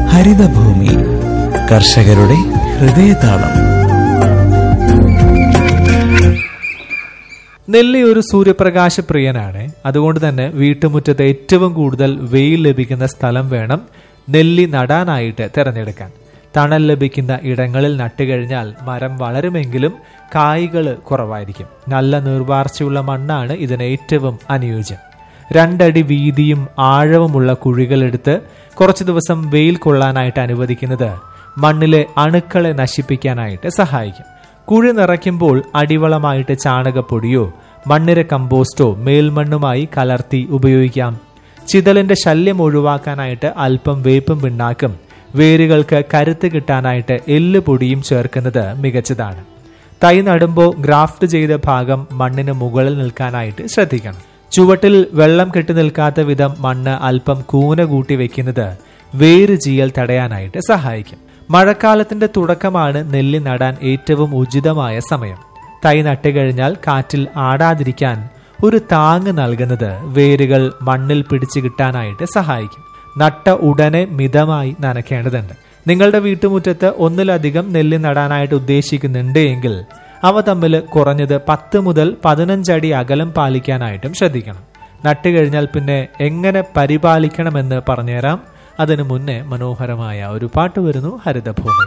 ഹരിതഭൂമി കർഷകരുടെ ഹൃദയതാളം നെല്ലി ഒരു സൂര്യപ്രകാശ പ്രിയനാണ് അതുകൊണ്ട് തന്നെ വീട്ടുമുറ്റത്ത് ഏറ്റവും കൂടുതൽ വെയിൽ ലഭിക്കുന്ന സ്ഥലം വേണം നെല്ലി നടാനായിട്ട് തിരഞ്ഞെടുക്കാൻ തണൽ ലഭിക്കുന്ന ഇടങ്ങളിൽ നട്ടുകഴിഞ്ഞാൽ മരം വളരുമെങ്കിലും കായ്കൾ കുറവായിരിക്കും നല്ല നീർവാർച്ചയുള്ള മണ്ണാണ് ഇതിന് ഏറ്റവും അനുയോജ്യം രണ്ടടി വീതിയും ആഴവുമുള്ള കുഴികളെടുത്ത് കുറച്ചു ദിവസം വെയിൽ കൊള്ളാനായിട്ട് അനുവദിക്കുന്നത് മണ്ണിലെ അണുക്കളെ നശിപ്പിക്കാനായിട്ട് സഹായിക്കും കുഴി നിറയ്ക്കുമ്പോൾ അടിവളമായിട്ട് ചാണകപ്പൊടിയോ മണ്ണിര കമ്പോസ്റ്റോ മേൽമണ്ണുമായി കലർത്തി ഉപയോഗിക്കാം ചിതലിന്റെ ശല്യം ഒഴിവാക്കാനായിട്ട് അല്പം വേപ്പും പിണ്ണാക്കും വേരുകൾക്ക് കരുത്ത് കിട്ടാനായിട്ട് എല്ല് പൊടിയും ചേർക്കുന്നത് മികച്ചതാണ് തൈ നടുമ്പോൾ ഗ്രാഫ്റ്റ് ചെയ്ത ഭാഗം മണ്ണിന് മുകളിൽ നിൽക്കാനായിട്ട് ശ്രദ്ധിക്കണം ചുവട്ടിൽ വെള്ളം കെട്ടി നിൽക്കാത്ത വിധം മണ്ണ് അല്പം കൂന കൂട്ടി വെക്കുന്നത് വേര് ചീയൽ തടയാനായിട്ട് സഹായിക്കും മഴക്കാലത്തിന്റെ തുടക്കമാണ് നെല്ലി നടാൻ ഏറ്റവും ഉചിതമായ സമയം തൈ നട്ടുകഴിഞ്ഞാൽ കാറ്റിൽ ആടാതിരിക്കാൻ ഒരു താങ്ങ് നൽകുന്നത് വേരുകൾ മണ്ണിൽ പിടിച്ചു കിട്ടാനായിട്ട് സഹായിക്കും നട്ട ഉടനെ മിതമായി നനയ്ക്കേണ്ടതുണ്ട് നിങ്ങളുടെ വീട്ടുമുറ്റത്ത് ഒന്നിലധികം നെല്ല് നടാനായിട്ട് ഉദ്ദേശിക്കുന്നുണ്ട് എങ്കിൽ അവ തമ്മിൽ കുറഞ്ഞത് പത്ത് മുതൽ പതിനഞ്ചടി അകലം പാലിക്കാനായിട്ടും ശ്രദ്ധിക്കണം നട്ടുകഴിഞ്ഞാൽ പിന്നെ എങ്ങനെ പരിപാലിക്കണമെന്ന് പറഞ്ഞുതരാം അതിനു മുന്നേ മനോഹരമായ ഒരു പാട്ട് വരുന്നു ഹരിതഭൂമി